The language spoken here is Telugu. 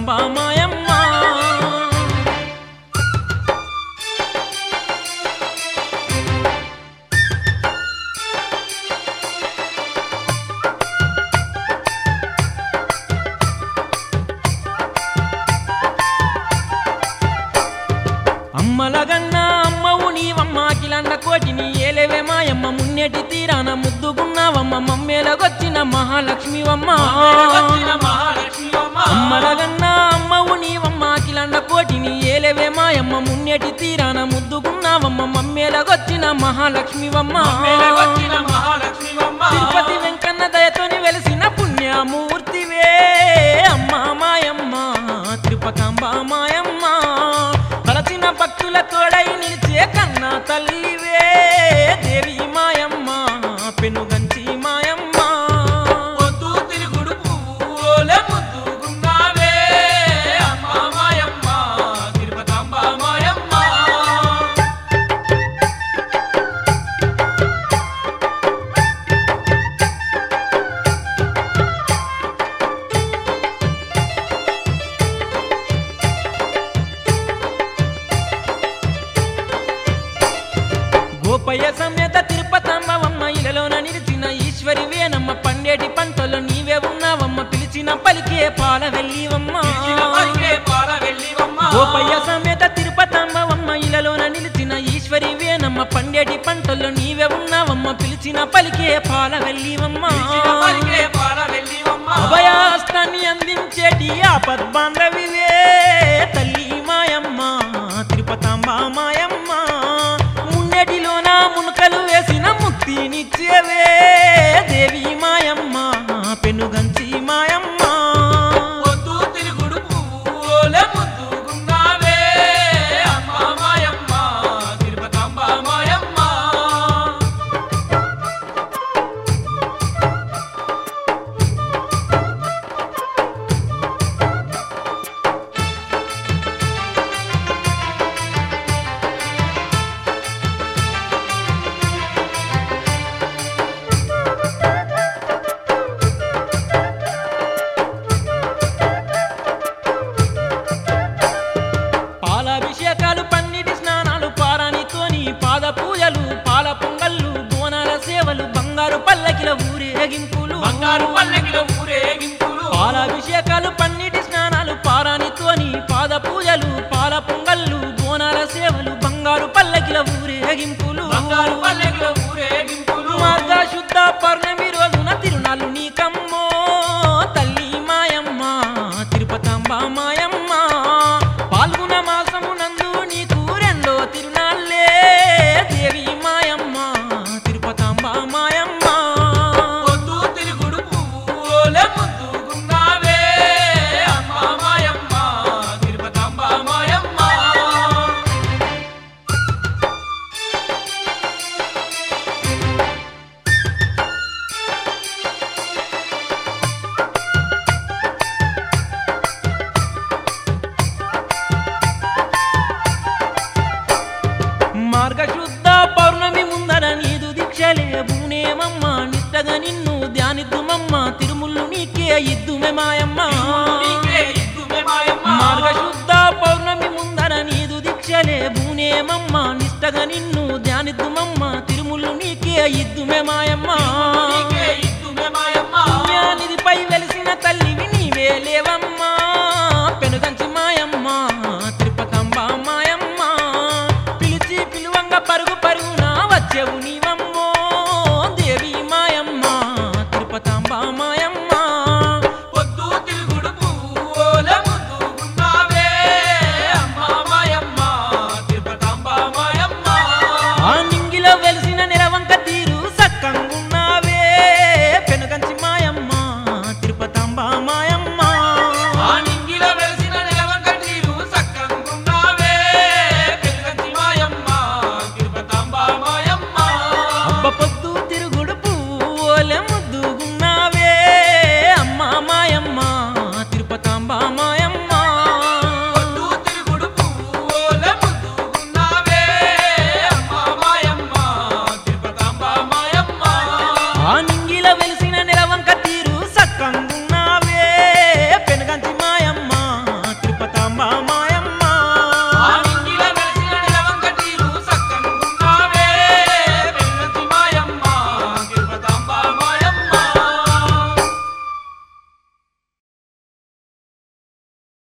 తిరుపతాంబ మాయమ్మ అమ్మలగన్నా అమ్మవు నీవమ్మ కిలండ కోటిని ఏలేవే మాయమ్మ మున్నెటి తీరాన ముద్దుగున్నావమ్మ మమ్మేలగొచ్చిన మహాలక్ష్మివమ్మ వచ్చిన మహాలక్ష్మివమ్మ. అమ్మలగన్నా అమ్మవు నీవమ్మ కిలండ కోటిని ఏలేవే మాయమ్మ మున్నెటి తీరాన ముద్దుగున్నావమ్మ మమ్మేలగొచ్చిన మహాలక్ష్మివమ్మ మేలకొచ్చిన మహాలక్ష్మివమ్మ. తిరుపతి వెంకన్న దయతోని వెలిసిన పుణ్యమూర్తివే అమ్మ మాయమ్మ తిరుపతాంబ మాయమ్మ తలచిన భక్తుల తోడై నిలిచే కన్న తల్లివే దేవి మాయమ్మ పెనుగంచి మాయమ్మ పొద్దు తిరుగుడు పువ్వులే ముద్దుగున్నావే. అమ్మ మాయమ్మ, తిరుపతమ్మ మాయమ్మ. గోపయ్య సమేత తిరుపతమ్మవమ్మ ఇలలోన నిలిచిన ఈశ్వరి వేనమ్మ పండేటి పంటలో నీవే ఉన్నావమ్మ పిలిచిన పలికే పాల వెళ్ళివమ్మ పిలిచిన పలికే పాల వెళ్ళివమ్మ. గోపయ్య సమేత తిరుపతమ్మవమ్మ ఇలలోన నిలిచిన ఈశ్వరి వేనమ్మ పండేటి పంటల్లో నీవే ఉన్నావమ్మ పిలిచిన పలికే పాల వెళ్ళివమ్మ పిలిచిన పలికే పాల వెళ్ళివమ్మ. అభయాస్తాన్ని అందించేటి ఆపద్బాంధవివే తల్లి మాయమ్మ తిరుపతాంబ మాయమ్మ మున్నెటిలోన మునుకలు వేసిన ముక్తినిచ్చేవే దేవి మాయమ్మ పెనుగంచి మాయమ్మ పొద్దు తిరుగుడు పువ్వులే ముద్దుగున్నావే. అమ్మ మాయమ్మ, తిరుపతమ్మ మాయమ్మ. పాలాభిషేకాలు పన్నిటి స్నానాలు పారానితోని పాద పూజలు పాల పొంగళ్ళు బోనాల సేవలు బంగారు పల్లకిల ఊరేగింపులు బంగారు పల్లకిలో ఊరేగింపులు. పాలాభిషేకాలు పన్నిటి స్నానాలు పారానితోని పాద పూజలు పాల పొంగళ్ళు బోనాల సేవలు బంగారు పల్లకిల ఊరేగింపులు బంగారు పల్లకిలో ఊరేగింపులు. మార్గ శుద్ధ పౌర్ణమి రోజున తిరునాళ్ళు నీకమ్మో తల్లి మాయమ్మ తిరుపతాంబ మాయమ్మ పాల్గొన మాసము నందు నీకు రెండో తిరునాళ్ళే దేవి మాయమ్మ తిరుపతాంబ మాయమ్మ పొద్దు తిరుగుడు పువ్వులే ముద్దుగున్నావే. అమ్మ మాయమ్మ, తిరుపతమ్మ మాయమ్మ. మార్గశుద్ధ పౌర్ణమి ముందర నీదు దీక్షలే బూనేమమ్మ నిష్టగా నిన్ను ధ్యానిద్దుమమ్మ తిరుముళ్ళు నీకే ఇద్దుమే మాయమ్మ నీకే ఇద్దుమే మాయమ్మ. మార్గశుద్ధ పౌర్ణమి ముందర నీదు దీక్షలే బూనేమమ్మ నిష్టగా నిన్ను ధ్యానిద్దుమమ్మ తిరుముళ్ళు నీకే ఇద్దుమే మాయమ్మ